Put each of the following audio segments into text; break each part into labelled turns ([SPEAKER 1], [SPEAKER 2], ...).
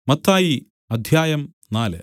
[SPEAKER 1] മത്തായി അധ്യായം നാല്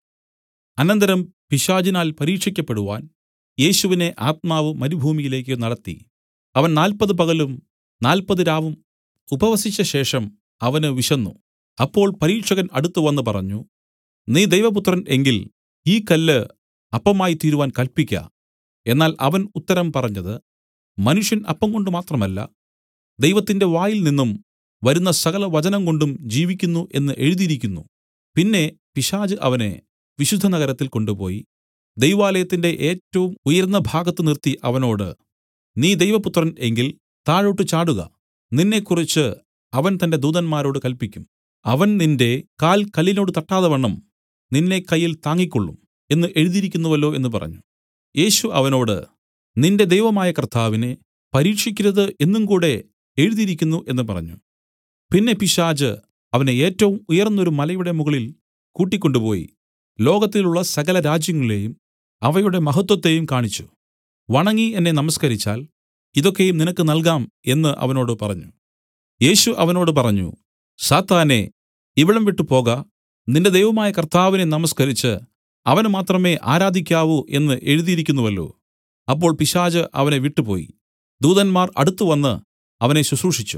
[SPEAKER 1] അനന്തരം പിശാചിനാൽ പരീക്ഷിക്കപ്പെടുവാൻ യേശുവിനെ ആത്മാവ് മരുഭൂമിയിലേക്ക് നടത്തി അവൻ നാല്പത് പകലും നാല്പത് രാവും ഉപവസിച്ചശേഷം അവന് വിശന്നു അപ്പോൾ പരീക്ഷകൻ അടുത്തുവന്ന് പറഞ്ഞു നീ ദൈവപുത്രൻ എങ്കിൽ ഈ കല്ല് അപ്പമായി തീരുവാൻ കല്പിക്ക എന്നാൽ അവൻ ഉത്തരം പറഞ്ഞത് മനുഷ്യൻ അപ്പംകൊണ്ട് മാത്രമല്ല ദൈവത്തിന്റെ വായിൽ നിന്നും വരുന്ന സകല വചനംകൊണ്ടും ജീവിക്കുന്നു എന്ന് എഴുതിയിരിക്കുന്നു പിന്നെ പിശാച് അവനെ വിശുദ്ധനഗരത്തിൽ കൊണ്ടുപോയി ദൈവാലയത്തിന്റെ ഏറ്റവും ഉയർന്ന ഭാഗത്ത് നിർത്തി അവനോട് നീ ദൈവപുത്രൻ എങ്കിൽ താഴോട്ടു ചാടുക നിന്നെക്കുറിച്ച് അവൻ തന്റെ ദൂതന്മാരോട് കല്പിക്കും അവൻ നിന്റെ കാൽ കല്ലിനോട് തട്ടാതവണ്ണം നിന്നെ കയ്യിൽ താങ്ങിക്കൊള്ളും എന്ന് എഴുതിയിരിക്കുന്നുവല്ലോ എന്ന് പറഞ്ഞു യേശു അവനോട് നിന്റെ ദൈവമായ കർത്താവിനെ പരീക്ഷിക്കരുത് എന്നുംകൂടെ എഴുതിയിരിക്കുന്നു എന്ന് പറഞ്ഞു പിന്നെ പിശാച് അവനെ ഏറ്റവും ഉയർന്നൊരു മലയുടെ മുകളിൽ കൂട്ടിക്കൊണ്ടുപോയി ലോകത്തിലുള്ള സകല രാജ്യങ്ങളെയും അവയുടെ മഹത്വത്തെയും കാണിച്ചു വണങ്ങി എന്നെ നമസ്കരിച്ചാൽ ഇതൊക്കെയും നിനക്ക് നൽകാം എന്ന് അവനോട് പറഞ്ഞു യേശു അവനോട് പറഞ്ഞു സാത്താനെ ഇവിടം വിട്ടു പോക നിന്റെ ദൈവമായ കർത്താവിനെ നമസ്കരിച്ച് അവന് മാത്രമേ ആരാധിക്കാവൂ എന്ന് എഴുതിയിരിക്കുന്നുവല്ലോ അപ്പോൾ പിശാച് അവനെ വിട്ടുപോയി ദൂതന്മാർ അടുത്തുവന്ന് അവനെ ശുശ്രൂഷിച്ചു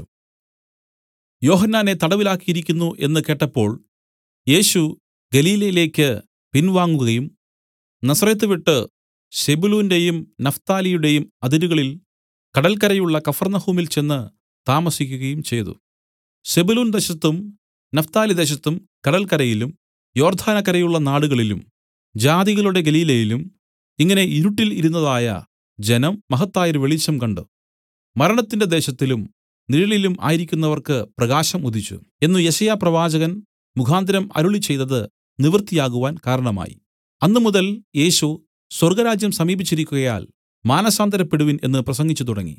[SPEAKER 1] യോഹന്നാനെ തടവിലാക്കിയിരിക്കുന്നു എന്ന് കേട്ടപ്പോൾ യേശു ഗലീലയിലേക്ക് പിൻവാങ്ങുകയും നസറെത്ത് വിട്ട് സെബുലൂന്റെയും നഫ്താലിയുടെയും അതിരുകളിൽ കടൽക്കരയുള്ള കഫർന്നഹൂമിൽ ചെന്ന് താമസിക്കുകയും ചെയ്തു സെബുലൂൻ ദേശത്തും നഫ്താലി ദേശത്തും കടൽക്കരയിലും യോർദ്ധാനക്കരയുള്ള നാടുകളിലും ജാതികളുടെ ഗലീലയിലും ഇങ്ങനെ ഇരുട്ടിൽ ഇരുന്നതായ ജനം മഹത്തായൊരു വെളിച്ചം കണ്ട് മരണത്തിന്റെ ദേശത്തിലും നിഴലിലും ആയിരിക്കുന്നവർക്ക് പ്രകാശം ഉദിച്ചു എന്നു യെശയ്യാപ്രവാചകൻ മുഖാന്തരം അരുളിച്ചെയ്തത് നിവൃത്തിയാകുവാൻ കാരണമായി അന്നുമുതൽ യേശു സ്വർഗ്ഗരാജ്യം സമീപിച്ചിരിക്കുകയാൽ മാനസാന്തരപ്പെടുവിൻ എന്ന് പ്രസംഗിച്ചു തുടങ്ങി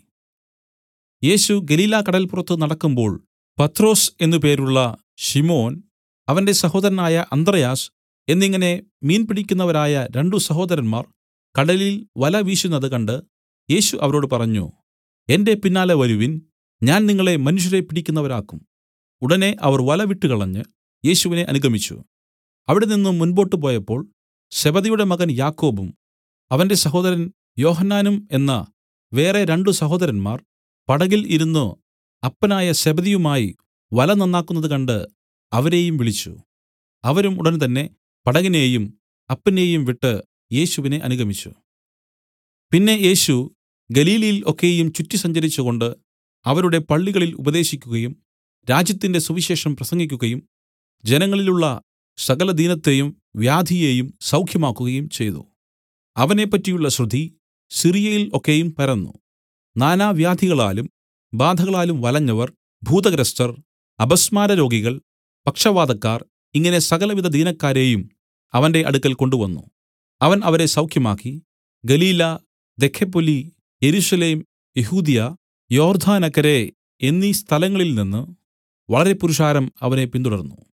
[SPEAKER 1] യേശു ഗലീല കടൽപ്പുറത്ത് നടക്കുമ്പോൾ പത്രോസ് എന്നു പേരുള്ള ശിമോൻ അവന്റെ സഹോദരനായ അന്ത്രയാസ് എന്നിങ്ങനെ മീൻ പിടിക്കുന്നവരായ രണ്ടു സഹോദരന്മാർ കടലിൽ വല വീശുന്നത് കണ്ട് യേശു അവരോട് പറഞ്ഞു എന്റെ പിന്നാലെ വരുവിൻ ഞാൻ നിങ്ങളെ മനുഷ്യരെ പിടിക്കുന്നവരാക്കും ഉടനെ അവർ വല വിട്ടുകളഞ്ഞ് യേശുവിനെ അനുഗമിച്ചു അവിടെ നിന്നും മുൻപോട്ടു പോയപ്പോൾ സെബദിയുടെ മകൻ യാക്കോബും അവന്റെ സഹോദരൻ യോഹന്നാനും എന്ന വേറെ രണ്ടു സഹോദരന്മാർ പടകിൽ ഇരുന്നു അപ്പനായ സെബദിയുമായി വല നന്നാക്കുന്നത് കണ്ട് അവരെയും വിളിച്ചു അവരും ഉടൻ തന്നെ പടകിനെയും അപ്പനെയും വിട്ട് യേശുവിനെ അനുഗമിച്ചു പിന്നെ യേശു ഗലീലയിൽ ഒക്കെയും ചുറ്റി സഞ്ചരിച്ചുകൊണ്ട് അവരുടെ പള്ളികളിൽ ഉപദേശിക്കുകയും രാജ്യത്തിന്റെ സുവിശേഷം പ്രസംഗിക്കുകയും ജനങ്ങളിലുള്ള സകല ദീനത്തെയും വ്യാധിയെയും സൗഖ്യമാക്കുകയും ചെയ്തു അവനെപ്പറ്റിയുള്ള ശ്രുതി സിറിയയിൽ ഒക്കെയും പരന്നു നാനാവ്യാധികളാലും ബാധകളാലും വലഞ്ഞവർ ഭൂതഗ്രസ്തർ അപസ്മാരരോഗികൾ പക്ഷവാതക്കാർ ഇങ്ങനെ സകലവിധ ദീനക്കാരെയും അവന്റെ അടുക്കൽ കൊണ്ടുവന്നു അവൻ അവരെ സൗഖ്യമാക്കി ഗലീല ദെക്കപ്പൊലി യെരൂശലേം യെഹൂദ്യ യോർദ്ധാനക്കരെ എന്നീ സ്ഥലങ്ങളിൽ നിന്ന് വളരെ പുരുഷാരം അവനെ പിന്തുടർന്നു